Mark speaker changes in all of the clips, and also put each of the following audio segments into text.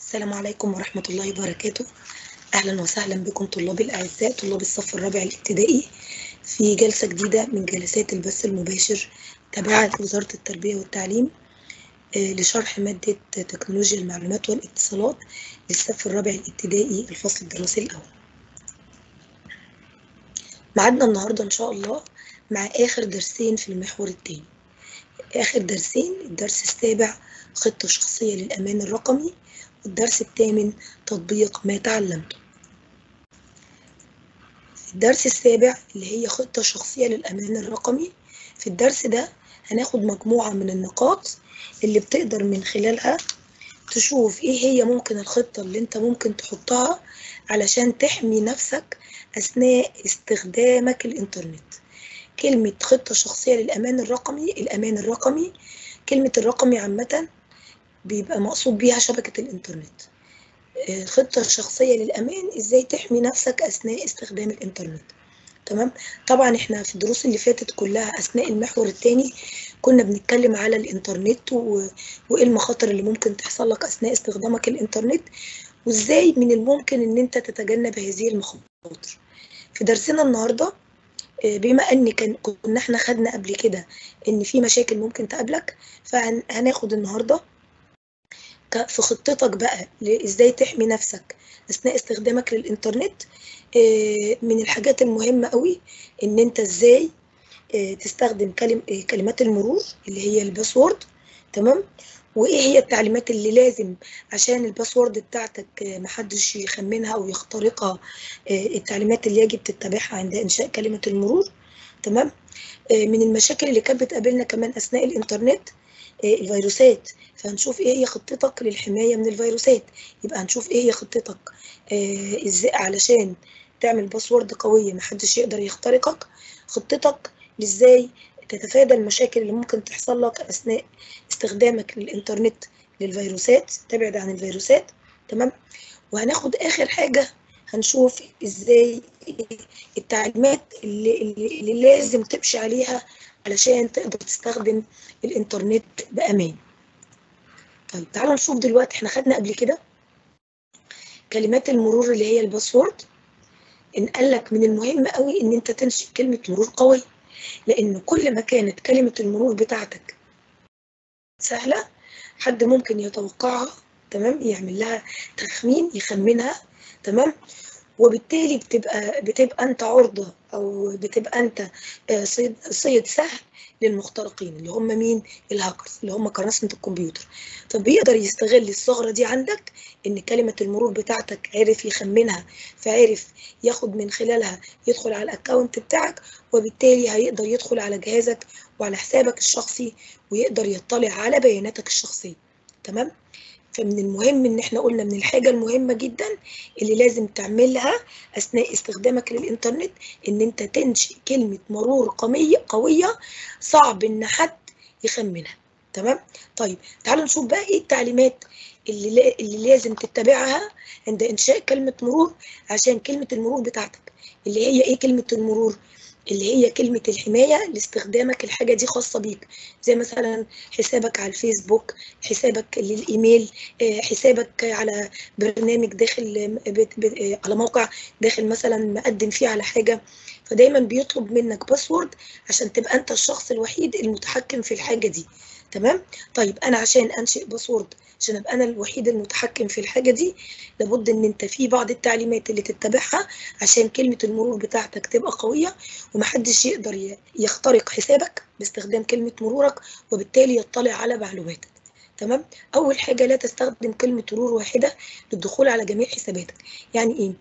Speaker 1: السلام عليكم ورحمة الله وبركاته أهلا وسهلا بكم طلابي الأعزاء طلاب الصف الرابع الابتدائي في جلسة جديدة من جلسات البث المباشر تابعة لوزارة التربية والتعليم آه، لشرح مادة تكنولوجيا المعلومات والاتصالات للصف الرابع الابتدائي الفصل الدراسي الأول معادنا النهاردة إن شاء الله مع آخر درسين في المحور الثاني آخر درسين الدرس السابع خطة شخصية للأمان الرقمي والدرس الثامن تطبيق ما تعلمته الدرس السابع اللي هي خطة شخصية للأمان الرقمي في الدرس ده هناخد مجموعة من النقاط اللي بتقدر من خلالها تشوف ايه هي ممكن الخطة اللي انت ممكن تحطها علشان تحمي نفسك أثناء استخدامك الإنترنت كلمة خطة شخصية للأمان الرقمي الأمان الرقمي كلمة الرقمي عامة بيبقى مقصود بيها شبكة الإنترنت الخطة الشخصية للأمان إزاي تحمي نفسك أثناء استخدام الإنترنت تمام طبعا احنا في الدروس اللي فاتت كلها أثناء المحور الثاني كنا بنتكلم على الإنترنت و... وإيه المخاطر اللي ممكن تحصل لك أثناء استخدامك الإنترنت وإزاي من الممكن إن أنت تتجنب هذه المخاطر في درسنا النهارده بما ان كان كنا احنا خدنا قبل كده ان في مشاكل ممكن تقابلك فهناخد النهارده في خطتك بقى ازاي تحمي نفسك اثناء استخدامك للانترنت من الحاجات المهمه قوي ان انت ازاي تستخدم كلم كلمات المرور اللي هي الباسورد تمام وايه هي التعليمات اللي لازم عشان الباسورد بتاعتك محدش يخمنها او يخترقها التعليمات اللي يجب تتبعها عند انشاء كلمه المرور تمام من المشاكل اللي كانت بتقابلنا كمان اثناء الانترنت الفيروسات فهنشوف ايه هي خطتك للحمايه من الفيروسات يبقى هنشوف ايه هي خطتك ازاي علشان تعمل باسورد قويه محدش يقدر يخترقك خطتك ازاي تتفادى المشاكل اللي ممكن تحصل لك اثناء استخدامك للانترنت للفيروسات تبعد عن الفيروسات تمام وهناخد اخر حاجه هنشوف ازاي التعليمات اللي, اللي لازم تمشي عليها علشان تقدر تستخدم الانترنت بامان طيب تعالوا نشوف دلوقتي احنا خدنا قبل كده كلمات المرور اللي هي الباسورد ان قال لك من المهم قوي ان انت تنشئ كلمه مرور قويه لان كل ما كانت كلمه المرور بتاعتك سهله حد ممكن يتوقعها تمام يعمل لها تخمين يخمنها تمام وبالتالي بتبقى بتبقى انت عرضه او بتبقى انت صيد صيد سهل للمخترقين اللي هم مين الهاكرز اللي هم قراصنه الكمبيوتر طب بيقدر يستغل الثغره دي عندك ان كلمه المرور بتاعتك عرف يخمنها فعرف ياخد من خلالها يدخل على الاكونت بتاعك وبالتالي هيقدر يدخل على جهازك وعلى حسابك الشخصي ويقدر يطلع على بياناتك الشخصيه تمام فمن المهم ان احنا قلنا من الحاجه المهمه جدا اللي لازم تعملها اثناء استخدامك للانترنت ان انت تنشئ كلمه مرور قويه قويه صعب ان حد يخمنها تمام طيب تعالوا نشوف بقى ايه التعليمات اللي, لا اللي لازم تتبعها عند انشاء كلمه مرور عشان كلمه المرور بتاعتك اللي هي ايه كلمه المرور اللي هي كلمة الحماية لاستخدامك الحاجة دي خاصة بيك زي مثلا حسابك على الفيسبوك حسابك للإيميل حسابك على برنامج داخل على موقع داخل مثلا مقدم فيه على حاجة فدايما بيطلب منك باسورد عشان تبقى أنت الشخص الوحيد المتحكم في الحاجة دي تمام طيب أنا عشان أنشئ باسورد عشان ابقى انا الوحيد المتحكم في الحاجه دي لابد ان انت في بعض التعليمات اللي تتبعها عشان كلمه المرور بتاعتك تبقى قويه ومحدش يقدر يخترق حسابك باستخدام كلمه مرورك وبالتالي يطلع على معلوماتك تمام اول حاجه لا تستخدم كلمه مرور واحده للدخول على جميع حساباتك يعني ايه,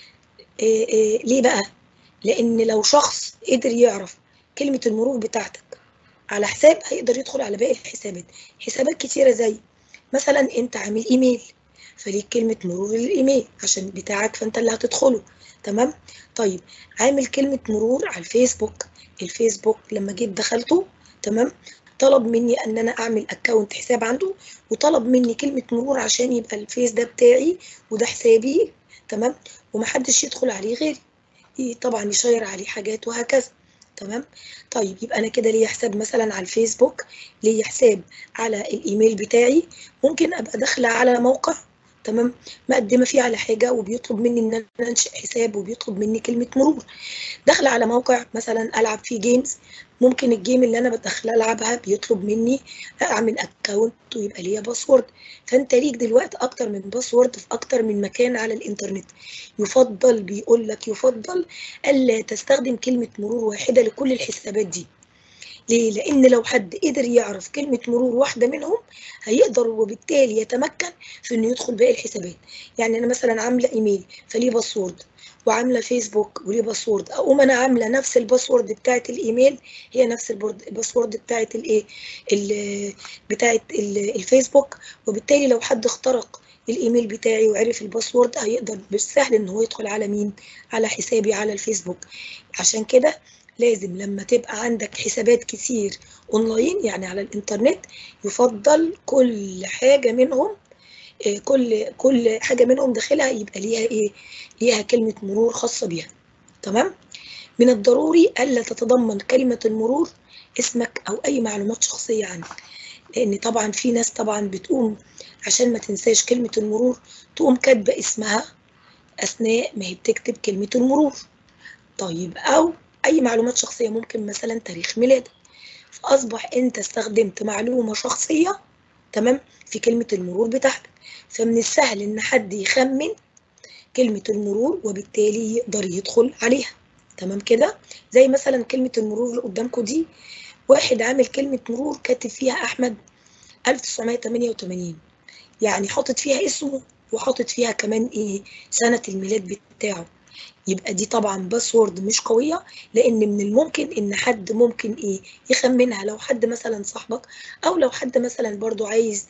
Speaker 1: إيه, إيه ليه بقى لان لو شخص قدر يعرف كلمه المرور بتاعتك على حساب هيقدر يدخل على باقي الحسابات حسابات كتيره زي مثلا انت عامل ايميل فليك كلمة مرور للايميل عشان بتاعك فانت اللي هتدخله تمام طيب عامل كلمة مرور على الفيسبوك الفيسبوك لما جيت دخلته تمام طلب مني ان انا اعمل اكونت حساب عنده وطلب مني كلمة مرور عشان يبقى الفيس ده بتاعي وده حسابي تمام ومحدش يدخل عليه غيري طبعا يشير عليه حاجات وهكذا تمام طيب يبقى انا كده ليا حساب مثلا على الفيسبوك ليا حساب على الايميل بتاعي ممكن ابقى داخله على موقع تمام مقدمه فيه على حاجه وبيطلب مني ان انا انشئ حساب وبيطلب مني كلمه مرور داخله على موقع مثلا العب فيه جيمز ممكن الجيم اللي انا بدخل العبها بيطلب مني اعمل اكونت ويبقى ليا باسورد فانت ليك دلوقتي اكتر من باسورد في اكتر من مكان على الانترنت يفضل بيقول لك يفضل الا تستخدم كلمه مرور واحده لكل الحسابات دي ليه؟ لأن لو حد قدر يعرف كلمة مرور واحدة منهم هيقدر وبالتالي يتمكن في إنه يدخل باقي الحسابات، يعني أنا مثلا عاملة إيميل فليه باسورد وعاملة فيسبوك وليه باسورد، أقوم أنا عاملة نفس الباسورد بتاعة الإيميل هي نفس الباسورد بتاعة الإيه؟ بتاعة الفيسبوك وبالتالي لو حد اخترق الايميل بتاعي وعرف الباسورد هيقدر بالسهل ان هو يدخل على مين على حسابي على الفيسبوك عشان كده لازم لما تبقى عندك حسابات كتير اونلاين يعني على الانترنت يفضل كل حاجه منهم كل كل حاجه منهم داخلها يبقى ليها ايه ليها كلمه مرور خاصه بيها تمام من الضروري الا تتضمن كلمه المرور اسمك او اي معلومات شخصيه عنك لان طبعا في ناس طبعا بتقوم عشان ما تنساش كلمه المرور تقوم كاتبه اسمها اثناء ما هي بتكتب كلمه المرور طيب او اي معلومات شخصيه ممكن مثلا تاريخ ميلادك فاصبح انت استخدمت معلومه شخصيه تمام في كلمه المرور بتاعتك فمن السهل ان حد يخمن كلمه المرور وبالتالي يقدر يدخل عليها تمام كده زي مثلا كلمه المرور اللي قدامكم دي واحد عامل كلمه مرور كاتب فيها احمد 1988 يعني حاطط فيها اسمه وحاطط فيها كمان ايه سنه الميلاد بتاعه يبقى دي طبعا باسورد مش قويه لان من الممكن ان حد ممكن ايه يخمنها لو حد مثلا صاحبك او لو حد مثلا برضو عايز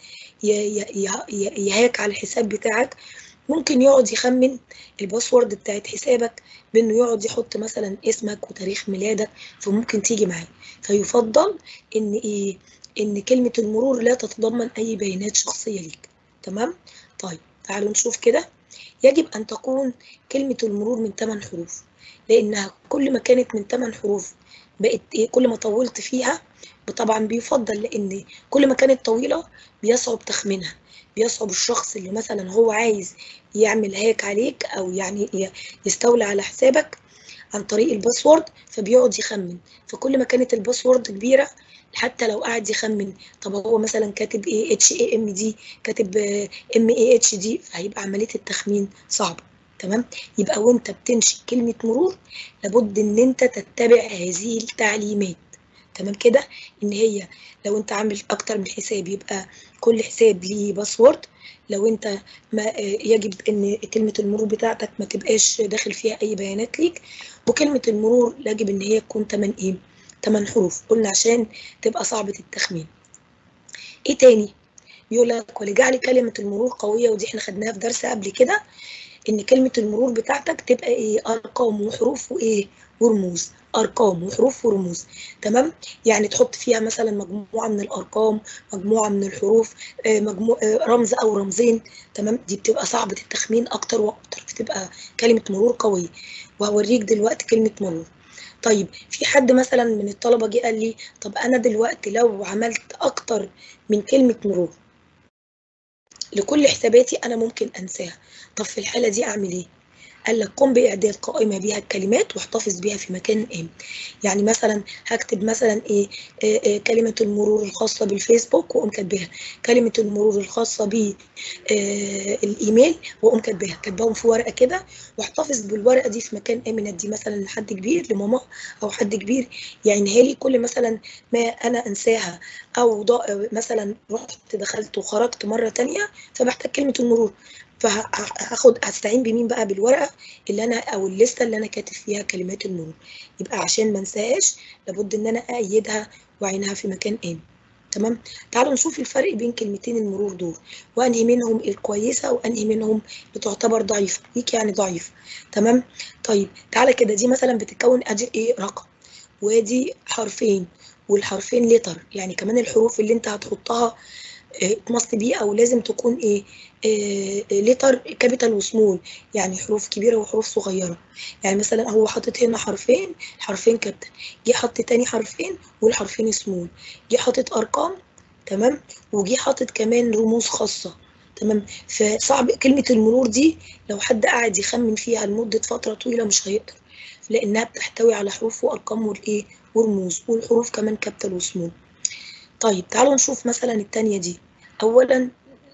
Speaker 1: يهاك على الحساب بتاعك ممكن يقعد يخمن الباسورد بتاعت حسابك بانه يقعد يحط مثلا اسمك وتاريخ ميلادك فممكن تيجي معاه فيفضل ان ايه ان كلمه المرور لا تتضمن اي بيانات شخصيه ليك تمام طيب تعالوا نشوف كده يجب أن تكون كلمة المرور من 8 حروف لأنها كل ما كانت من 8 حروف بقت إيه كل ما طولت فيها طبعا بيفضل لأن كل ما كانت طويلة بيصعب تخمينها بيصعب الشخص اللي مثلا هو عايز يعمل هاك عليك أو يعني يستولى على حسابك عن طريق الباسورد فبيقعد يخمن فكل ما كانت الباسورد كبيرة حتى لو قعد يخمن طب هو مثلا كاتب ايه اتش اي ام دي كاتب ام اي اتش دي فهيبقى عمليه التخمين صعبه تمام يبقى وانت بتنشئ كلمه مرور لابد ان انت تتبع هذه التعليمات تمام كده ان هي لو انت عامل اكتر من حساب يبقى كل حساب ليه باسورد لو انت ما يجب ان كلمه المرور بتاعتك ما تبقاش داخل فيها اي بيانات ليك وكلمه المرور يجب ان هي تكون 8 ايه 8 حروف قلنا عشان تبقى صعبة التخمين ايه تاني بيقول لك ولجعل كلمة المرور قوية ودي احنا خدناها في درس قبل كده ان كلمة المرور بتاعتك تبقى ايه ارقام وحروف وايه ورموز ارقام وحروف ورموز تمام يعني تحط فيها مثلا مجموعه من الارقام مجموعه من الحروف مجموع رمز او رمزين تمام دي بتبقى صعبه التخمين اكتر واكتر بتبقى كلمه مرور قويه وهوريك دلوقتي كلمه مرور طيب في حد مثلا من الطلبه جه قال لي طب انا دلوقتي لو عملت اكتر من كلمه مرور لكل حساباتي انا ممكن انساها طب في الحاله دي اعمل ايه قال لك قم باعداد قائمه بيها الكلمات واحتفظ بيها في مكان امن يعني مثلا هكتب مثلا ايه, إيه, إيه كلمه المرور الخاصه بالفيسبوك واقوم كاتباها كلمه المرور الخاصه بالايميل واقوم كاتباها كاتباهم في ورقه كده واحتفظ بالورقه دي في مكان امن ادي مثلا لحد كبير لماما او حد كبير يعينها لي كل مثلا ما انا انساها او مثلا رحت دخلت وخرجت مره تانية فبحتاج كلمه المرور فهاخد هستعين بمين بقى بالورقه اللي انا او الليسته اللي انا كاتب فيها كلمات المرور يبقى عشان ما انساهاش لابد ان انا ايدها واعينها في مكان امن تمام تعالوا نشوف الفرق بين كلمتين المرور دول وانهي منهم الكويسه وانهي منهم اللي تعتبر ضعيفه ليك يعني ضعيف تمام طيب تعالى كده دي مثلا بتتكون ادي ايه رقم وادي حرفين والحرفين لتر يعني كمان الحروف اللي انت هتحطها ماست بي او لازم تكون ايه, إيه لتر كابيتال وسمول يعني حروف كبيره وحروف صغيره يعني مثلا هو حاطط هنا حرفين الحرفين كابيتال جه حط تاني حرفين والحرفين سمول جه حاطط ارقام تمام وجه حاطط كمان رموز خاصه تمام فصعب كلمة المرور دي لو حد قاعد يخمن فيها لمدة فترة طويلة مش هيقدر لأنها بتحتوي على حروف وأرقام والإيه ورموز والحروف كمان كابيتال وسمول طيب تعالوا نشوف مثلا التانية دي أولا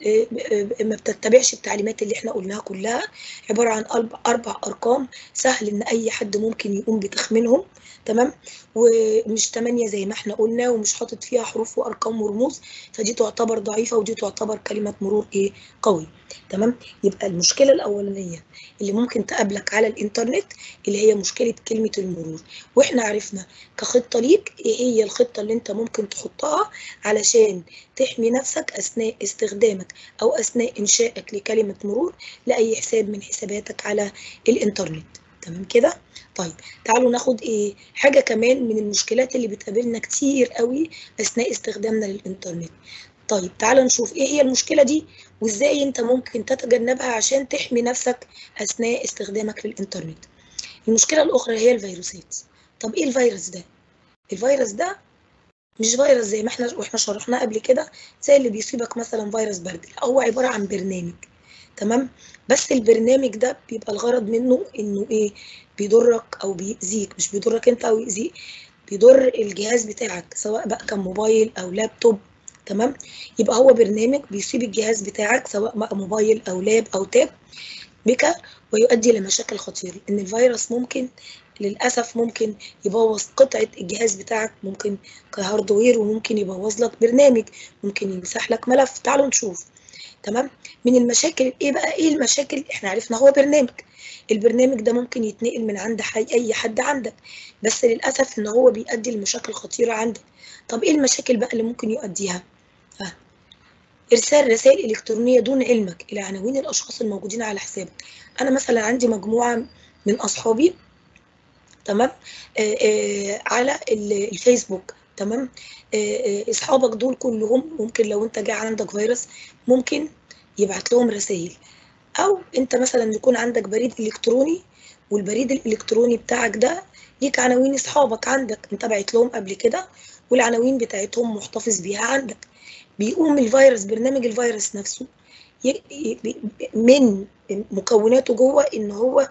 Speaker 1: ما بتتبعش التعليمات اللي احنا قلناها كلها عبارة عن أربع أرقام سهل إن أي حد ممكن يقوم بتخمينهم تمام ومش تمانية زي ما احنا قلنا ومش حاطط فيها حروف وأرقام ورموز فدي تعتبر ضعيفة ودي تعتبر كلمة مرور إيه قوي تمام يبقى المشكلة الأولانية اللي ممكن تقابلك على الإنترنت اللي هي مشكلة كلمة المرور وإحنا عرفنا كخطة ليك إيه هي الخطة اللي أنت ممكن تحطها علشان تحمي نفسك أثناء استخدامك أو أثناء إنشائك لكلمة مرور لأي حساب من حساباتك على الإنترنت تمام كده طيب تعالوا ناخد ايه حاجه كمان من المشكلات اللي بتقابلنا كتير قوي اثناء استخدامنا للانترنت طيب تعالوا نشوف ايه هي المشكله دي وازاي انت ممكن تتجنبها عشان تحمي نفسك اثناء استخدامك للانترنت المشكله الاخرى هي الفيروسات طب ايه الفيروس ده الفيروس ده مش فيروس زي ما احنا واحنا شرحناه قبل كده زي اللي بيصيبك مثلا فيروس برد هو عباره عن برنامج تمام بس البرنامج ده بيبقى الغرض منه انه ايه بيضرك او بيأذيك مش بيضرك انت او يأذيك بيضر الجهاز بتاعك سواء بقى كان موبايل او لابتوب تمام يبقى هو برنامج بيصيب الجهاز بتاعك سواء بقى موبايل او لاب او تاب بك ويؤدي لمشاكل خطيره ان الفيروس ممكن للاسف ممكن يبوظ قطعه الجهاز بتاعك ممكن كهاردوير وممكن يبوظ لك برنامج ممكن يمسح لك ملف تعالوا نشوف تمام من المشاكل ايه بقى ايه المشاكل احنا عرفنا هو برنامج البرنامج ده ممكن يتنقل من عند حي اي حد عندك بس للاسف ان هو بيؤدي لمشاكل خطيره عندك طب ايه المشاكل بقى اللي ممكن يؤديها ها ارسال رسائل الكترونيه دون علمك الى عناوين الاشخاص الموجودين على حسابك انا مثلا عندي مجموعه من اصحابي تمام آآ آآ على الفيسبوك تمام اصحابك دول كلهم ممكن لو انت جاي عندك فيروس ممكن يبعت لهم رسائل او انت مثلا يكون عندك بريد الكتروني والبريد الالكتروني بتاعك ده ليك عناوين اصحابك عندك انت بعت لهم قبل كده والعناوين بتاعتهم محتفظ بيها عندك بيقوم الفيروس برنامج الفيروس نفسه من مكوناته جوه ان هو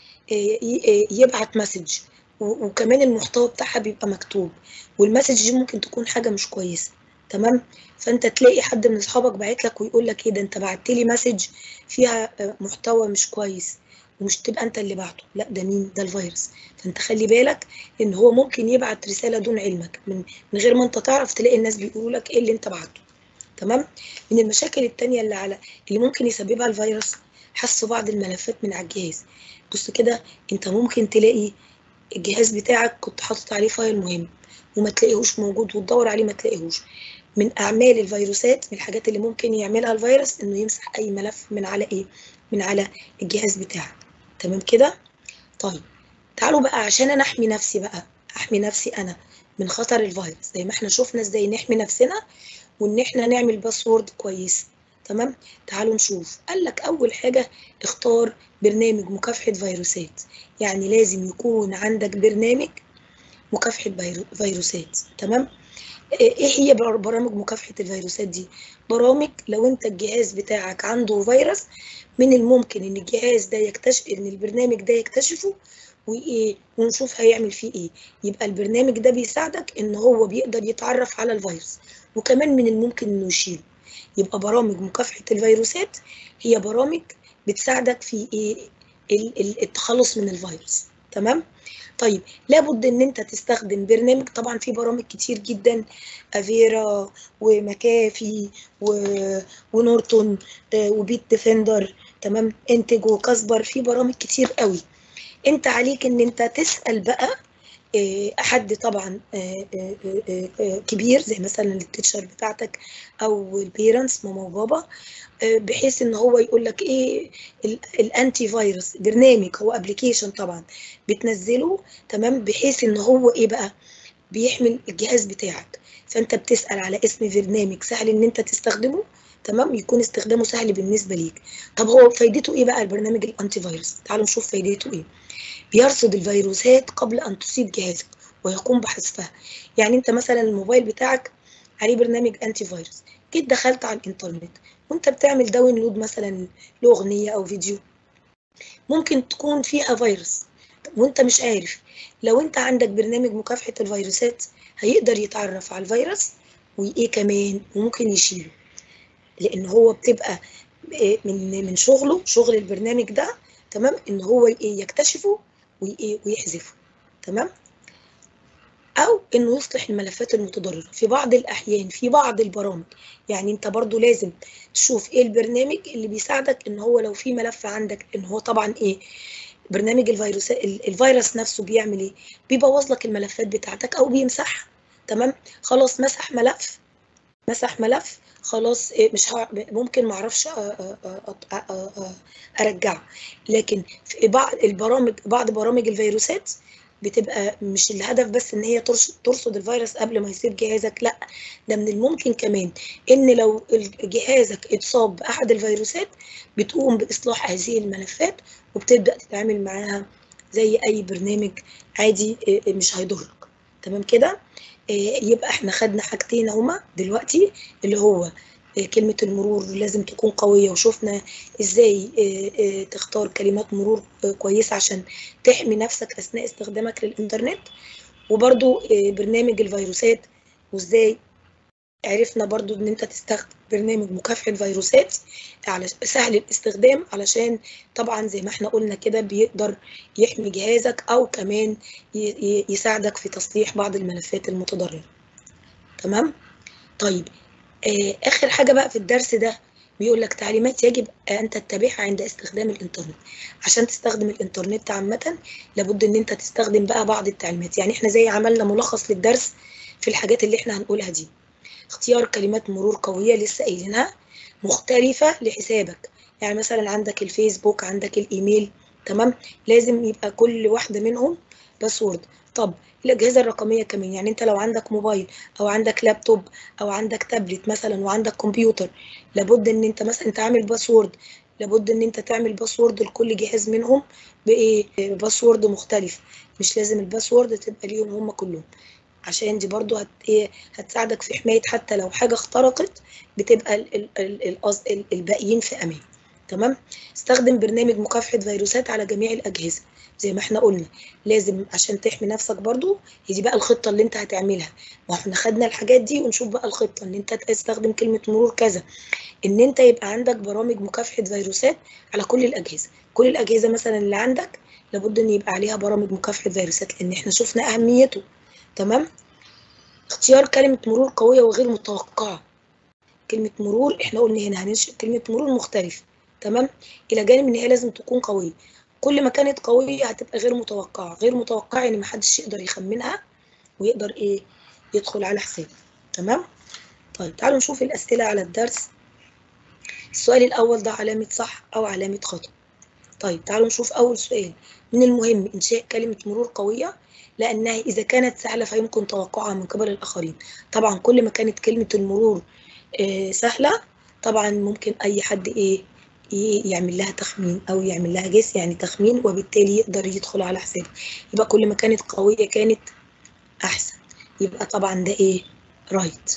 Speaker 1: يبعت مسج وكمان المحتوى بتاعها بيبقى مكتوب والمسج دي ممكن تكون حاجه مش كويسه تمام فانت تلاقي حد من اصحابك باعت لك ويقول لك ايه ده انت بعت لي مسج فيها محتوى مش كويس ومش تبقى انت اللي بعته لا ده مين ده الفيروس فانت خلي بالك ان هو ممكن يبعت رساله دون علمك من من غير ما انت تعرف تلاقي الناس بيقولوا لك ايه اللي انت بعته تمام من المشاكل التانية اللي على اللي ممكن يسببها الفيروس حذف بعض الملفات من على الجهاز بص كده انت ممكن تلاقي الجهاز بتاعك كنت حاطط عليه فايل مهم وما تلاقيهوش موجود وتدور عليه ما تلاقيهوش من اعمال الفيروسات من الحاجات اللي ممكن يعملها الفيروس انه يمسح اي ملف من على ايه من على الجهاز بتاعك تمام كده طيب تعالوا بقى عشان انا احمي نفسي بقى احمي نفسي انا من خطر الفيروس زي ما احنا شفنا ازاي نحمي نفسنا وان احنا نعمل باسورد كويس تمام تعالوا نشوف قال لك اول حاجه اختار برنامج مكافحه فيروسات يعني لازم يكون عندك برنامج مكافحه فيروسات تمام ايه هي برامج مكافحه الفيروسات دي برامج لو انت الجهاز بتاعك عنده فيروس من الممكن ان الجهاز ده يكتشف ان البرنامج ده يكتشفه وايه ونشوف هيعمل فيه ايه يبقى البرنامج ده بيساعدك ان هو بيقدر يتعرف على الفيروس وكمان من الممكن انه يشيله يبقى برامج مكافحه الفيروسات هي برامج بتساعدك في ايه التخلص من الفيروس تمام طيب لابد ان انت تستخدم برنامج طبعا في برامج كتير جدا افيرا ومكافي و... ونورتون وبيت ديفندر تمام انتج وكاسبر في برامج كتير قوي انت عليك ان انت تسال بقى حد طبعا كبير زي مثلا التيتشر بتاعتك او البيرنتس ماما وبابا بحيث ان هو يقول لك ايه الانتي فيروس برنامج هو ابلكيشن طبعا بتنزله تمام بحيث ان هو ايه بقى بيحمل الجهاز بتاعك فانت بتسال على اسم برنامج سهل ان انت تستخدمه تمام يكون استخدامه سهل بالنسبه ليك طب هو فايدته ايه بقى البرنامج الانتي فيروس تعالوا نشوف فايدته ايه بيرصد الفيروسات قبل ان تصيب جهازك ويقوم بحذفها يعني انت مثلا الموبايل بتاعك عليه برنامج انتي فيروس جيت دخلت على الانترنت وانت بتعمل داونلود مثلا لاغنيه او فيديو ممكن تكون فيها فيروس وانت مش عارف لو انت عندك برنامج مكافحه الفيروسات هيقدر يتعرف على الفيروس وايه كمان وممكن يشيله لان هو بتبقى من من شغله شغل البرنامج ده تمام ان هو ايه يكتشفه وايه ويحذفه تمام او انه يصلح الملفات المتضرره في بعض الاحيان في بعض البرامج يعني انت برضو لازم تشوف ايه البرنامج اللي بيساعدك ان هو لو في ملف عندك ان هو طبعا ايه برنامج الفيروس الفيروس نفسه بيعمل ايه بيبوظ لك الملفات بتاعتك او بيمسحها تمام خلاص مسح ملف مسح ملف خلاص مش ه... ممكن ما اعرفش ارجعه لكن في بعض البرامج بعض برامج الفيروسات بتبقى مش الهدف بس ان هي ترصد الفيروس قبل ما يصيب جهازك لا ده من الممكن كمان ان لو جهازك اتصاب باحد الفيروسات بتقوم باصلاح هذه الملفات وبتبدا تتعامل معاها زي اي برنامج عادي مش هيضرك تمام كده يبقى احنا خدنا حاجتين هما دلوقتي اللي هو كلمة المرور لازم تكون قوية وشفنا ازاي تختار كلمات مرور كويسة عشان تحمي نفسك اثناء استخدامك للانترنت وبرضو برنامج الفيروسات وازاي عرفنا برضو ان انت تستخدم برنامج مكافحة فيروسات على سهل الاستخدام علشان طبعا زي ما احنا قلنا كده بيقدر يحمي جهازك او كمان يساعدك في تصليح بعض الملفات المتضررة تمام طيب اخر حاجة بقى في الدرس ده بيقول لك تعليمات يجب ان تتبعها عند استخدام الانترنت عشان تستخدم الانترنت عامة لابد ان انت تستخدم بقى بعض التعليمات يعني احنا زي عملنا ملخص للدرس في الحاجات اللي احنا هنقولها دي اختيار كلمات مرور قوية لسه قايلينها مختلفة لحسابك يعني مثلا عندك الفيسبوك عندك الايميل تمام لازم يبقى كل واحدة منهم باسورد طب الاجهزه الرقميه كمان يعني انت لو عندك موبايل او عندك لابتوب او عندك تابلت مثلا وعندك كمبيوتر لابد ان انت مثلا انت عامل باسورد لابد ان انت تعمل باسورد لكل جهاز منهم بايه باسورد مختلف مش لازم الباسورد تبقى ليهم هم كلهم عشان دي برضو هت ايه هتساعدك في حمايه حتى لو حاجه اخترقت بتبقى ال ال ال ال الباقيين في امان تمام استخدم برنامج مكافحه فيروسات على جميع الاجهزه زي ما احنا قلنا لازم عشان تحمي نفسك برضو هي دي بقى الخطه اللي انت هتعملها ما احنا خدنا الحاجات دي ونشوف بقى الخطه ان انت تستخدم كلمه مرور كذا ان انت يبقى عندك برامج مكافحه فيروسات على كل الاجهزه كل الاجهزه مثلا اللي عندك لابد ان يبقى عليها برامج مكافحه فيروسات لان احنا شفنا اهميته تمام اختيار كلمه مرور قويه وغير متوقعه كلمه مرور احنا قلنا هنا هننشئ كلمه مرور مختلفه تمام الى جانب ان هي لازم تكون قويه كل ما كانت قوية هتبقى غير متوقعة غير متوقعة يعني محدش يقدر يخمنها ويقدر ايه يدخل على حسابه تمام طيب تعالوا نشوف الأسئلة على الدرس السؤال الأول ده علامة صح أو علامة خطأ طيب تعالوا نشوف أول سؤال من المهم إنشاء كلمة مرور قوية لأنها إذا كانت سهلة فيمكن توقعها من قبل الآخرين طبعا كل ما كانت كلمة المرور آه سهلة طبعا ممكن أي حد إيه يعمل لها تخمين او يعمل لها جس يعني تخمين وبالتالي يقدر يدخل على حسابه يبقى كل ما كانت قويه كانت احسن يبقى طبعا ده ايه رايت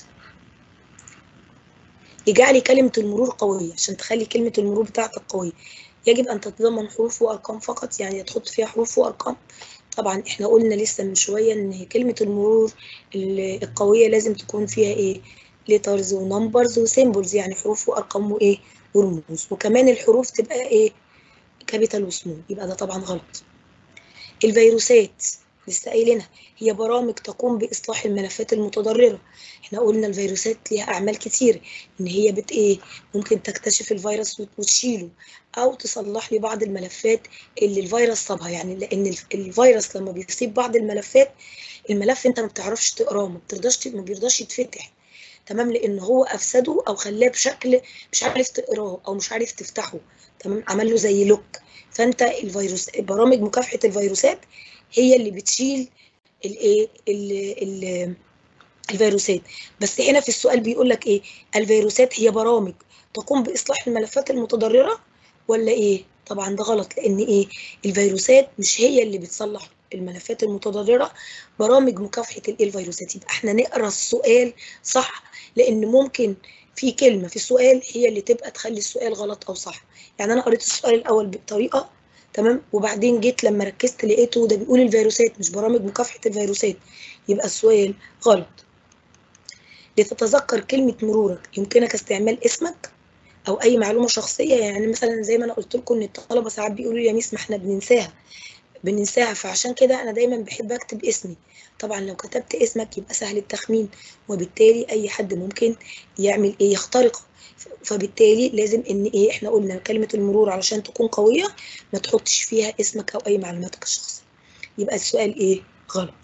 Speaker 1: اجعلي كلمه المرور قويه عشان تخلي كلمه المرور بتاعتك قويه يجب ان تتضمن حروف وارقام فقط يعني تحط فيها حروف وارقام طبعا احنا قلنا لسه من شويه ان كلمه المرور القويه لازم تكون فيها ايه ليترز ونمبرز وسيمبلز يعني حروف وارقام وايه ورموز وكمان الحروف تبقى ايه كابيتال وسمول يبقى ده طبعا غلط الفيروسات لسه قايلينها هي برامج تقوم باصلاح الملفات المتضرره احنا قلنا الفيروسات ليها اعمال كتير ان هي بت ايه ممكن تكتشف الفيروس وتشيله او تصلح لي بعض الملفات اللي الفيروس صابها يعني لان الفيروس لما بيصيب بعض الملفات الملف انت ما بتعرفش تقراه ما بترضاش ما بيرضاش يتفتح تمام لان هو افسده او خلاه بشكل مش عارف تقراه او مش عارف تفتحه تمام عمل له زي لوك فانت الفيروس برامج مكافحه الفيروسات هي اللي بتشيل الايه الفيروسات بس هنا في السؤال بيقول لك ايه الفيروسات هي برامج تقوم باصلاح الملفات المتضرره ولا ايه طبعا ده غلط لان ايه الفيروسات مش هي اللي بتصلح الملفات المتضرره برامج مكافحه الايه الفيروسات يبقى احنا نقرا السؤال صح لان ممكن في كلمة في السؤال هي اللي تبقى تخلي السؤال غلط أو صح يعني أنا قريت السؤال الأول بطريقة تمام وبعدين جيت لما ركزت لقيته ده بيقول الفيروسات مش برامج مكافحة الفيروسات يبقى السؤال غلط لتتذكر كلمة مرورك يمكنك استعمال اسمك أو أي معلومة شخصية يعني مثلا زي ما أنا قلت لكم إن الطلبة ساعات بيقولوا لي يا ميس ما إحنا بننساها بننساها فعشان كده أنا دايما بحب أكتب اسمي طبعا لو كتبت اسمك يبقى سهل التخمين وبالتالي أي حد ممكن يعمل إيه يخترقه فبالتالي لازم ان ايه احنا قلنا كلمه المرور علشان تكون قويه ما تحطش فيها اسمك او اي معلوماتك الشخصيه يبقى السؤال ايه غلط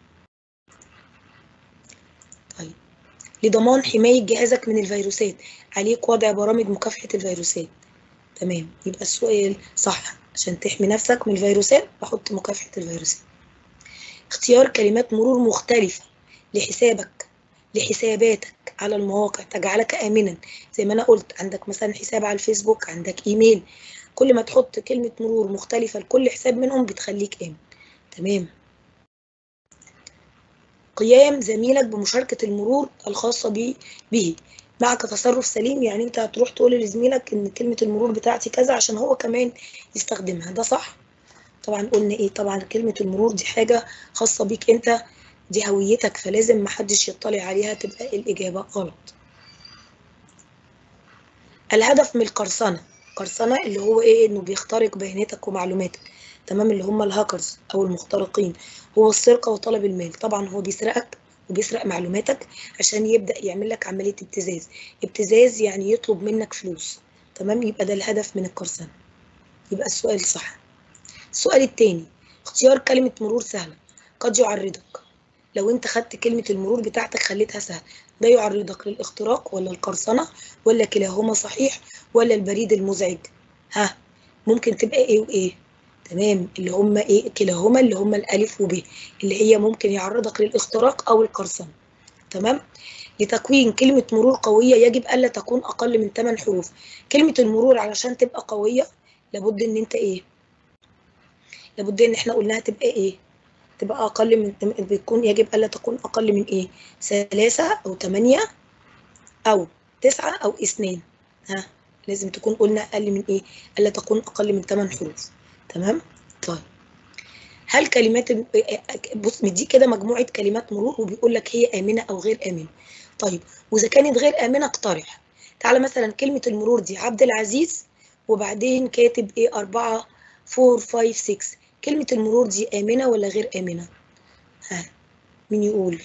Speaker 1: طيب لضمان حمايه جهازك من الفيروسات عليك وضع برامج مكافحه الفيروسات تمام يبقى السؤال صح عشان تحمي نفسك من الفيروسات بحط مكافحه الفيروسات اختيار كلمات مرور مختلفه لحسابك لحساباتك على المواقع تجعلك آمنا زي ما أنا قلت عندك مثلا حساب على الفيسبوك عندك إيميل كل ما تحط كلمة مرور مختلفة لكل حساب منهم بتخليك آمن تمام قيام زميلك بمشاركة المرور الخاصة به, به معك تصرف سليم يعني انت هتروح تقول لزميلك ان كلمة المرور بتاعتي كذا عشان هو كمان يستخدمها ده صح طبعا قلنا ايه طبعا كلمة المرور دي حاجة خاصة بيك انت دي هويتك فلازم محدش يطلع عليها تبقى الإجابة غلط الهدف من القرصنة قرصنة اللي هو إيه إنه بيخترق بياناتك ومعلوماتك تمام اللي هم الهاكرز أو المخترقين هو السرقة وطلب المال طبعا هو بيسرقك وبيسرق معلوماتك عشان يبدأ يعمل لك عملية ابتزاز ابتزاز يعني يطلب منك فلوس تمام يبقى ده الهدف من القرصنة يبقى السؤال صح السؤال التاني اختيار كلمة مرور سهلة قد يعرضك لو انت خدت كلمة المرور بتاعتك خليتها سهل ده يعرضك للاختراق ولا القرصنة ولا كلاهما صحيح ولا البريد المزعج ها ممكن تبقى ايه وايه تمام اللي هما ايه كلاهما اللي هما الالف وب اللي هي ممكن يعرضك للاختراق او القرصنة تمام لتكوين كلمة مرور قوية يجب ألا تكون أقل من 8 حروف كلمة المرور علشان تبقى قوية لابد إن أنت إيه لابد إن إحنا قلناها تبقى إيه تبقى أقل من بيكون يجب ألا تكون أقل من إيه؟ ثلاثة أو ثمانية أو تسعة أو اثنين ها لازم تكون قلنا أقل من إيه؟ ألا تكون أقل من ثمان حروف تمام؟ طيب هل كلمات بص مدي كده مجموعة كلمات مرور وبيقول لك هي آمنة أو غير آمنة طيب وإذا كانت غير آمنة اقترح تعالى مثلا كلمة المرور دي عبد العزيز وبعدين كاتب إيه أربعة فور فايف سكس كلمة المرور دي آمنة ولا غير آمنة؟ ها مين يقول؟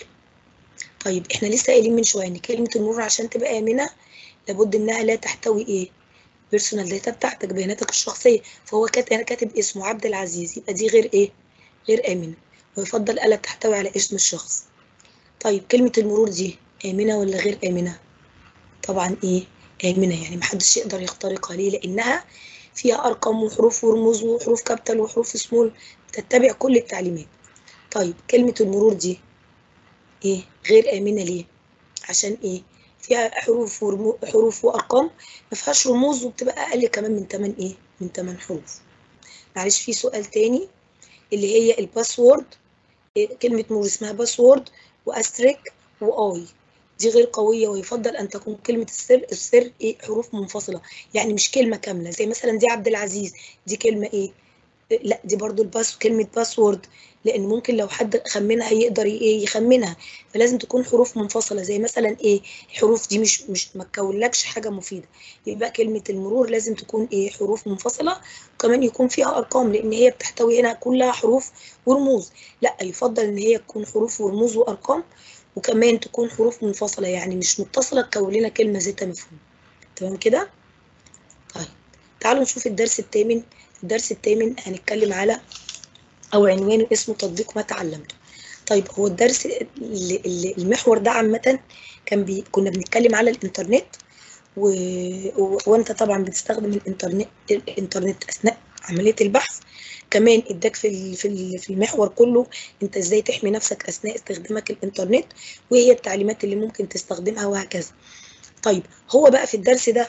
Speaker 1: طيب احنا لسه قايلين من شوية ان كلمة المرور عشان تبقى آمنة لابد انها لا تحتوي ايه؟ بيرسونال داتا بتاعتك بياناتك الشخصية فهو كاتب اسمه عبد العزيز يبقى دي غير ايه؟ غير آمنة ويفضل ألا تحتوي على اسم الشخص طيب كلمة المرور دي آمنة ولا غير آمنة؟ طبعا ايه؟ آمنة يعني محدش يقدر يخترقها ليه؟ لأنها فيها أرقام وحروف ورموز وحروف كابيتال وحروف سمول تتبع كل التعليمات طيب كلمة المرور دي إيه غير آمنة ليه؟ عشان إيه؟ فيها حروف ورمو... حروف وأرقام ما فيهاش رموز وبتبقى أقل كمان من 8 إيه؟ من 8 حروف معلش في سؤال تاني اللي هي الباسورد إيه كلمة مرور اسمها باسورد وأستريك وآي دي غير قوية ويفضل أن تكون كلمة السر السر إيه حروف منفصلة يعني مش كلمة كاملة زي مثلا دي عبد العزيز دي كلمة إيه لا دي برضو الباس كلمة باسورد لأن ممكن لو حد خمنها يقدر إيه يخمنها فلازم تكون حروف منفصلة زي مثلا إيه الحروف دي مش مش ما تكونلكش حاجة مفيدة يبقى كلمة المرور لازم تكون إيه حروف منفصلة وكمان يكون فيها أرقام لأن هي بتحتوي هنا كلها حروف ورموز لا يفضل إن هي تكون حروف ورموز وأرقام وكمان تكون حروف منفصلة يعني مش متصلة تكون لنا كلمة ذات مفهوم تمام كده؟ طيب تعالوا نشوف الدرس الثامن الدرس الثامن هنتكلم على أو عنوانه اسمه تطبيق ما تعلمته طيب هو الدرس اللي المحور ده عامة كان بي كنا بنتكلم على الإنترنت و... و... وأنت طبعا بتستخدم الإنترنت الإنترنت أثناء عملية البحث كمان اداك في في المحور كله انت ازاي تحمي نفسك اثناء استخدامك الانترنت وايه هي التعليمات اللي ممكن تستخدمها وهكذا طيب هو بقى في الدرس ده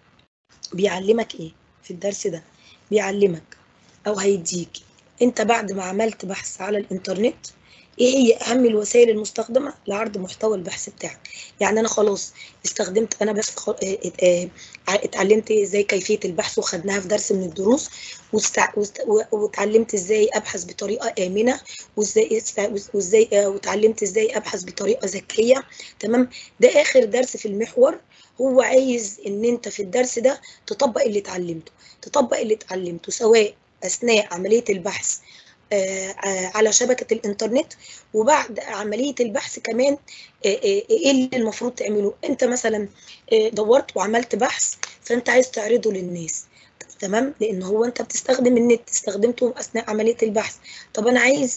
Speaker 1: بيعلمك ايه في الدرس ده بيعلمك او هيديك انت بعد ما عملت بحث على الانترنت ايه هي اهم الوسائل المستخدمه لعرض محتوى البحث بتاعك يعني انا خلاص استخدمت انا بس خ... اه اه اتعلمت ازاي كيفيه البحث وخدناها في درس من الدروس واستع... وست... واتعلمت ازاي ابحث بطريقه امنه وازاي وازاي اه واتعلمت ازاي ابحث بطريقه ذكيه تمام ده اخر درس في المحور هو عايز ان انت في الدرس ده تطبق اللي اتعلمته تطبق اللي اتعلمته سواء اثناء عمليه البحث على شبكة الإنترنت وبعد عملية البحث كمان إيه اللي المفروض تعمله أنت مثلا دورت وعملت بحث فأنت عايز تعرضه للناس تمام لأن هو أنت بتستخدم النت استخدمته أثناء عملية البحث طب أنا عايز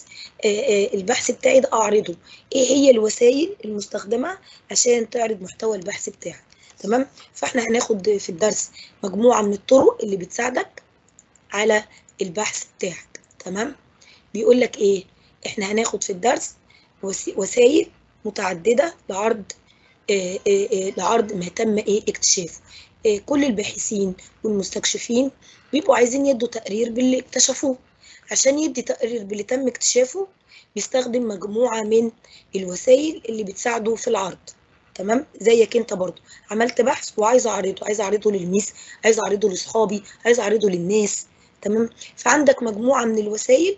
Speaker 1: البحث بتاعي ده أعرضه إيه هي الوسائل المستخدمة عشان تعرض محتوى البحث بتاعك تمام فإحنا هناخد في الدرس مجموعة من الطرق اللي بتساعدك على البحث بتاعك تمام بيقول لك ايه احنا هناخد في الدرس وسائل متعدده لعرض آآ آآ لعرض ما تم ايه اكتشافه كل الباحثين والمستكشفين بيبقوا عايزين يدوا تقرير باللي اكتشفوه عشان يدي تقرير باللي تم اكتشافه بيستخدم مجموعه من الوسائل اللي بتساعده في العرض تمام زيك انت برضو عملت بحث وعايز اعرضه عايز اعرضه للميس عايز اعرضه لاصحابي عايز اعرضه للناس تمام فعندك مجموعه من الوسائل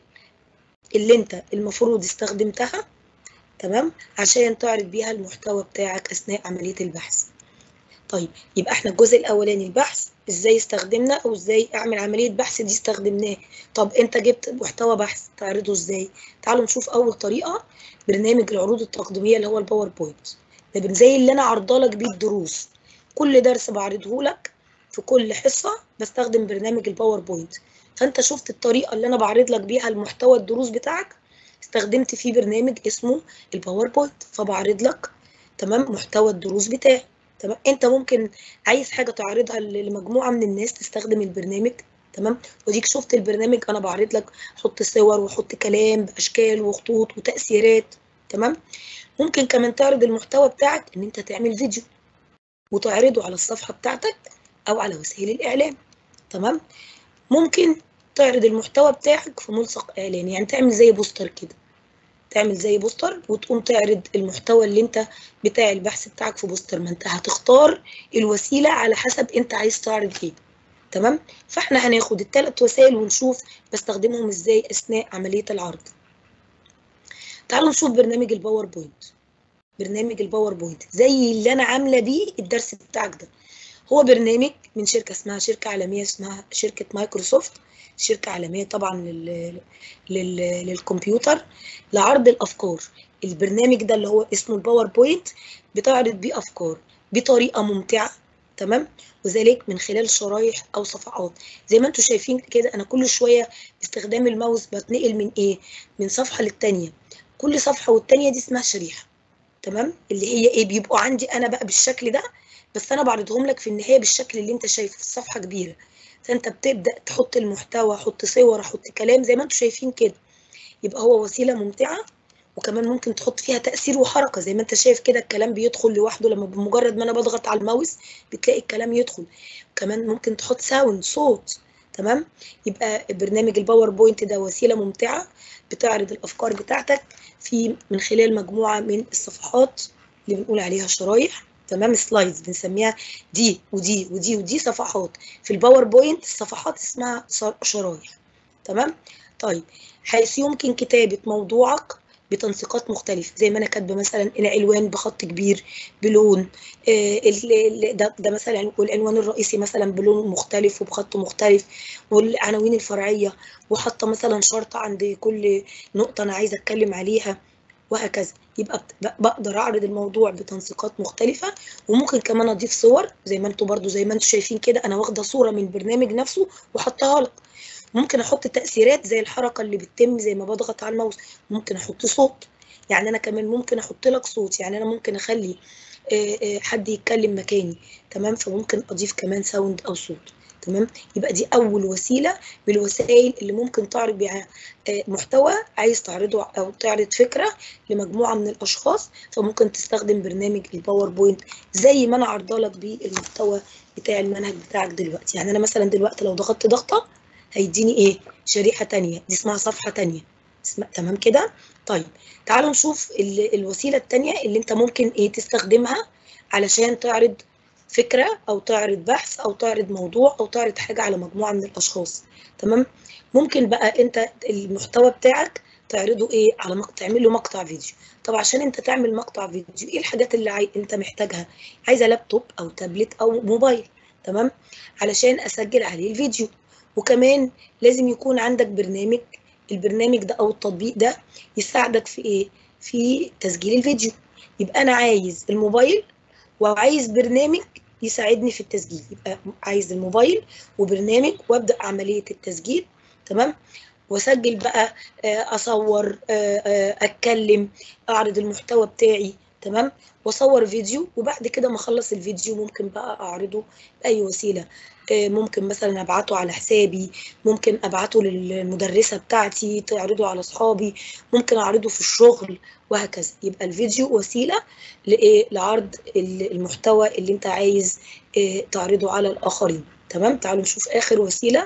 Speaker 1: اللي انت المفروض استخدمتها تمام عشان تعرض بيها المحتوى بتاعك اثناء عمليه البحث طيب يبقى احنا الجزء الاولاني البحث ازاي استخدمنا او ازاي اعمل عمليه بحث دي استخدمناه طب انت جبت محتوى بحث تعرضه ازاي تعالوا نشوف اول طريقه برنامج العروض التقديميه اللي هو الباوربوينت ده زي اللي انا عارضه لك بيه الدروس كل درس بعرضه لك في كل حصه بستخدم برنامج الباوربوينت فانت شفت الطريقه اللي انا بعرض لك بيها المحتوى الدروس بتاعك استخدمت فيه برنامج اسمه الباوربوينت فبعرض لك تمام محتوى الدروس بتاعي تمام انت ممكن عايز حاجه تعرضها لمجموعه من الناس تستخدم البرنامج تمام وديك شفت البرنامج انا بعرض لك حط صور وحط كلام باشكال وخطوط وتاثيرات تمام ممكن كمان تعرض المحتوى بتاعك ان انت تعمل فيديو وتعرضه على الصفحه بتاعتك او على وسائل الاعلام تمام ممكن تعرض المحتوى بتاعك في ملصق اعلاني يعني تعمل زي بوستر كده تعمل زي بوستر وتقوم تعرض المحتوى اللي انت بتاع البحث بتاعك في بوستر ما انت هتختار الوسيله على حسب انت عايز تعرض ايه تمام فاحنا هناخد الثلاث وسائل ونشوف بستخدمهم ازاي اثناء عمليه العرض تعالوا نشوف برنامج الباوربوينت برنامج الباوربوينت زي اللي انا عامله بيه الدرس بتاعك ده هو برنامج من شركه اسمها شركه عالميه اسمها شركه مايكروسوفت شركه عالميه طبعا لل... لل... للكمبيوتر لعرض الافكار البرنامج ده اللي هو اسمه الباوربوينت بتعرض بيه افكار بطريقه ممتعه تمام وذلك من خلال شرايح او صفحات زي ما انتم شايفين كده انا كل شويه باستخدام الماوس بتنقل من ايه من صفحه للتانيه كل صفحه والتانيه دي اسمها شريحه تمام اللي هي ايه بيبقوا عندي انا بقى بالشكل ده بس انا بعرضهم لك في النهايه بالشكل اللي انت شايفه في الصفحه كبيره فانت بتبدا تحط المحتوى احط صور احط كلام زي ما انتم شايفين كده يبقى هو وسيله ممتعه وكمان ممكن تحط فيها تاثير وحركه زي ما انت شايف كده الكلام بيدخل لوحده لما بمجرد ما انا بضغط على الماوس بتلاقي الكلام يدخل كمان ممكن تحط ساوند صوت تمام يبقى برنامج الباوربوينت ده وسيله ممتعه بتعرض الافكار بتاعتك في من خلال مجموعه من الصفحات اللي بنقول عليها شرايح تمام سلايدز بنسميها دي ودي ودي ودي صفحات في الباوربوينت الصفحات اسمها شرايح تمام طيب حيث يمكن كتابه موضوعك بتنسيقات مختلفة زي ما أنا كاتبة مثلا العنوان بخط كبير بلون آه ده, ده مثلا والعنوان الرئيسي مثلا بلون مختلف وبخط مختلف والعناوين الفرعية وحاطة مثلا شرط عند كل نقطة أنا عايزة أتكلم عليها وهكذا يبقى بقدر اعرض الموضوع بتنسيقات مختلفه وممكن كمان اضيف صور زي ما انتم برضو زي ما انتم شايفين كده انا واخده صوره من البرنامج نفسه وحطها لك ممكن احط تاثيرات زي الحركه اللي بتتم زي ما بضغط على الماوس ممكن احط صوت يعني انا كمان ممكن احط لك صوت يعني انا ممكن اخلي حد يتكلم مكاني تمام فممكن اضيف كمان ساوند او صوت تمام يبقى دي اول وسيله من الوسائل اللي ممكن تعرض بيها محتوى عايز تعرضه او تعرض فكره لمجموعه من الاشخاص فممكن تستخدم برنامج الباوربوينت زي ما انا عارضه لك بيه المحتوى بتاع المنهج بتاعك دلوقتي يعني انا مثلا دلوقتي لو ضغطت ضغطه هيديني ايه شريحه تانية دي اسمها صفحه تانية اسم- تمام كده طيب تعالوا نشوف ال- الوسيله الثانيه اللي انت ممكن ايه تستخدمها علشان تعرض فكره او تعرض بحث او تعرض موضوع او تعرض حاجه على مجموعه من الاشخاص تمام ممكن بقى انت المحتوى بتاعك تعرضه ايه على مق... تعمل له مقطع فيديو طب عشان انت تعمل مقطع فيديو ايه الحاجات اللي عاي... انت محتاجها عايزه لابتوب او تابلت او موبايل تمام علشان اسجل عليه الفيديو وكمان لازم يكون عندك برنامج البرنامج ده او التطبيق ده يساعدك في ايه في تسجيل الفيديو يبقى انا عايز الموبايل وعايز برنامج يساعدني في التسجيل يبقى عايز الموبايل وبرنامج وابدا عمليه التسجيل تمام واسجل بقى آه، اصور آه، آه، اتكلم اعرض المحتوى بتاعي تمام واصور فيديو وبعد كده ما اخلص الفيديو ممكن بقى اعرضه باي وسيله آه، ممكن مثلا ابعته على حسابي ممكن ابعته للمدرسه بتاعتي تعرضه على اصحابي ممكن اعرضه في الشغل وهكذا يبقى الفيديو وسيله لايه لعرض ال- المحتوى اللي انت عايز آه، تعرضه على الاخرين تمام تعالوا نشوف اخر وسيله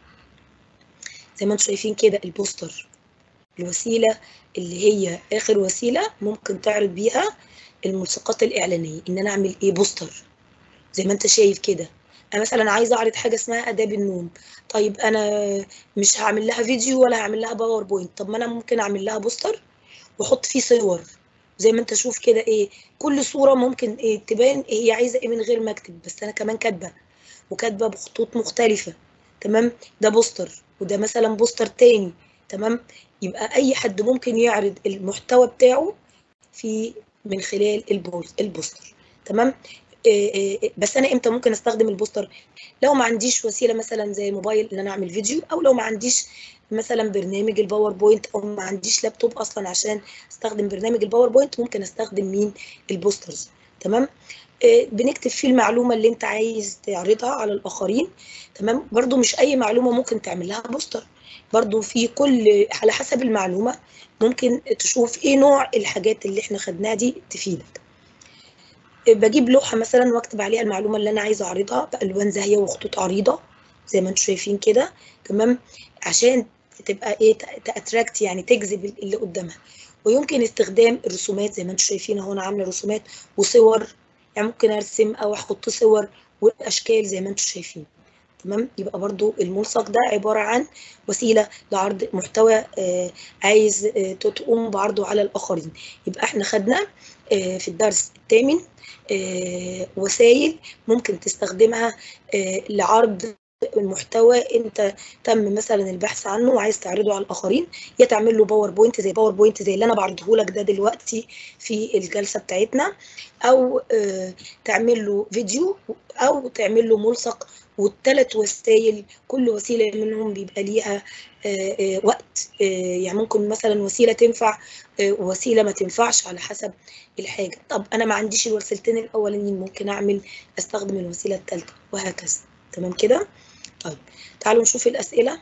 Speaker 1: زي ما انتم شايفين كده البوستر الوسيله اللي هي اخر وسيله ممكن تعرض بيها الملصقات الاعلانيه ان انا اعمل ايه بوستر زي ما انت شايف كده انا مثلا عايزه اعرض حاجه اسمها اداب النوم طيب انا مش هعمل لها فيديو ولا هعمل لها باوربوينت طب ما انا ممكن اعمل لها بوستر واحط فيه صور زي ما انت شوف كده ايه كل صوره ممكن ايه تبان هي عايزه ايه من غير ما اكتب بس انا كمان كاتبه وكاتبه بخطوط مختلفه تمام ده بوستر وده مثلا بوستر تاني تمام يبقى اي حد ممكن يعرض المحتوى بتاعه في من خلال البوز- البوستر تمام إيه إيه بس انا امتى ممكن استخدم البوستر لو ما عنديش وسيله مثلا زي موبايل ان انا اعمل فيديو او لو ما عنديش مثلا برنامج الباوربوينت او ما عنديش لابتوب اصلا عشان استخدم برنامج الباوربوينت ممكن استخدم مين البوسترز تمام إيه بنكتب فيه المعلومه اللي انت عايز تعرضها على الاخرين تمام برضو مش اي معلومه ممكن تعمل لها بوستر برضو في كل على حسب المعلومه ممكن تشوف ايه نوع الحاجات اللي احنا خدناها دي تفيدك بجيب لوحه مثلا واكتب عليها المعلومه اللي انا عايزه اعرضها بالوان زاهيه وخطوط عريضه زي ما انتم شايفين كده تمام عشان تبقى ايه تاتراكت يعني تجذب اللي قدامها ويمكن استخدام الرسومات زي ما انتم شايفين اهو انا عامله رسومات وصور يعني ممكن ارسم او احط صور واشكال زي ما انتم شايفين تمام يبقى برضو الملصق ده عبارة عن وسيلة لعرض محتوى آه عايز آه تقوم بعرضه على الآخرين يبقى احنا خدنا آه في الدرس الثامن وسائل ممكن تستخدمها لعرض المحتوى انت تم مثلا البحث عنه وعايز تعرضه على الاخرين يا تعمل له باوربوينت زي باوربوينت زي اللي انا بعرضه لك ده دلوقتي في الجلسه بتاعتنا او تعمل له فيديو او تعمل له ملصق والثلاث وسائل كل وسيله منهم بيبقى ليها وقت يعني ممكن مثلا وسيله تنفع ووسيله ما تنفعش على حسب الحاجه طب انا ما عنديش الوسيلتين الاولانيين ممكن اعمل استخدم الوسيله الثالثه وهكذا تمام كده طيب تعالوا نشوف الاسئله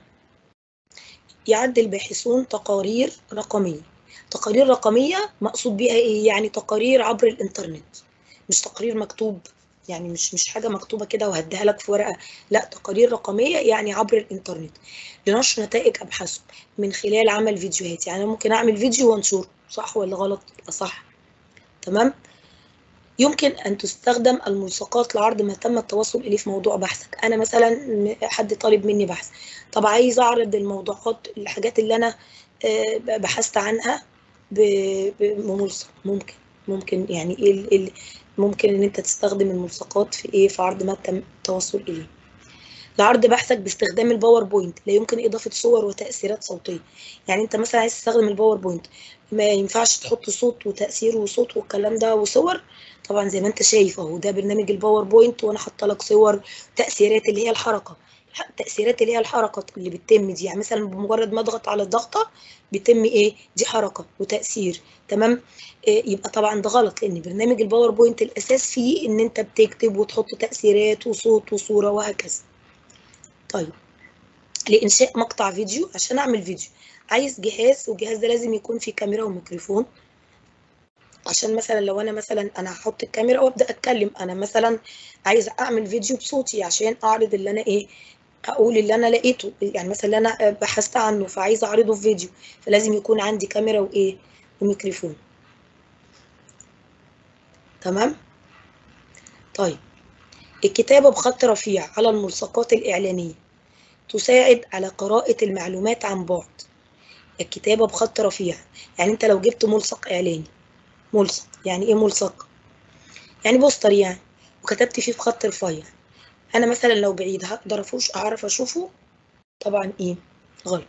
Speaker 1: يعد الباحثون تقارير رقميه تقارير رقميه مقصود بيها ايه يعني تقارير عبر الانترنت مش تقرير مكتوب يعني مش مش حاجه مكتوبه كده وهديها لك في ورقه لا تقارير رقميه يعني عبر الانترنت لنشر نتائج ابحاثهم من خلال عمل فيديوهات يعني ممكن اعمل فيديو وانشره صح ولا غلط صح تمام يمكن ان تستخدم الملصقات لعرض ما تم التوصل اليه في موضوع بحثك انا مثلا حد طالب مني بحث طب عايز اعرض الموضوعات الحاجات اللي انا بحثت عنها بملصق ممكن ممكن يعني ايه ممكن ان انت تستخدم الملصقات في ايه في عرض ما تم التوصل اليه لعرض بحثك باستخدام الباوربوينت لا يمكن اضافه صور وتاثيرات صوتيه يعني انت مثلا عايز تستخدم الباوربوينت ما ينفعش تحط صوت وتاثير وصوت والكلام ده وصور طبعا زي ما انت شايف اهو ده برنامج الباوربوينت وانا حاطه لك صور تاثيرات اللي هي الحركه التاثيرات اللي هي الحركه اللي بتتم دي يعني مثلا بمجرد ما اضغط على الضغطه بيتم ايه دي حركه وتاثير تمام إيه يبقى طبعا ده غلط لان برنامج الباوربوينت الاساس فيه ان انت بتكتب وتحط تاثيرات وصوت وصوره وهكذا طيب لانشاء مقطع فيديو عشان اعمل فيديو عايز جهاز والجهاز ده لازم يكون فيه كاميرا وميكروفون عشان مثلا لو انا مثلا انا هحط الكاميرا وابدا اتكلم انا مثلا عايز اعمل فيديو بصوتي عشان اعرض اللي انا ايه اقول اللي انا لقيته يعني مثلا اللي انا بحثت عنه فعايزه اعرضه في فيديو فلازم يكون عندي كاميرا وايه وميكروفون تمام طيب الكتابة بخط رفيع على الملصقات الإعلانية تساعد على قراءة المعلومات عن بعد الكتابة بخط رفيع يعني انت لو جبت ملصق إعلاني ملصق يعني ايه ملصق يعني بوستر يعني وكتبت فيه بخط رفيع انا مثلا لو بعيد هقدر افوش اعرف اشوفه طبعا ايه غلط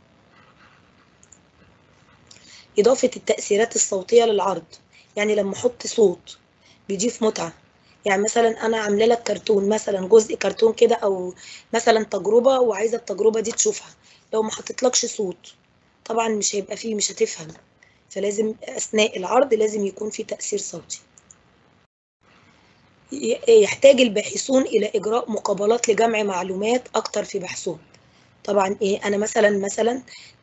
Speaker 1: اضافه التاثيرات الصوتيه للعرض يعني لما احط صوت بيضيف متعه يعني مثلا انا عامله لك كرتون مثلا جزء كرتون كده او مثلا تجربه وعايزه التجربه دي تشوفها لو ما حطيتلكش صوت طبعا مش هيبقى فيه مش هتفهم فلازم اثناء العرض لازم يكون في تاثير صوتي يحتاج الباحثون إلى إجراء مقابلات لجمع معلومات أكتر في بحثهم طبعا إيه أنا مثلا مثلا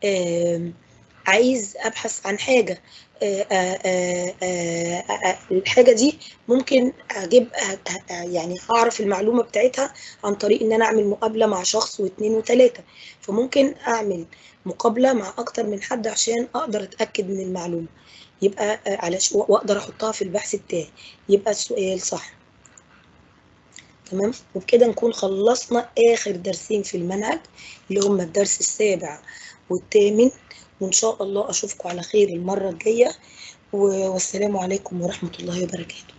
Speaker 1: عايز أبحث عن حاجة آآ آآ الحاجة دي ممكن أجيب يعني أعرف المعلومة بتاعتها عن طريق إن أنا أعمل مقابلة مع شخص واثنين وثلاثة فممكن أعمل مقابلة مع أكتر من حد عشان أقدر أتأكد من المعلومة يبقى علشان وأقدر أحطها في البحث بتاعي يبقى السؤال صح تمام وبكده نكون خلصنا آخر درسين في المنهج اللي هم الدرس السابع والثامن وإن شاء الله أشوفكم على خير المرة الجاية والسلام عليكم ورحمة الله وبركاته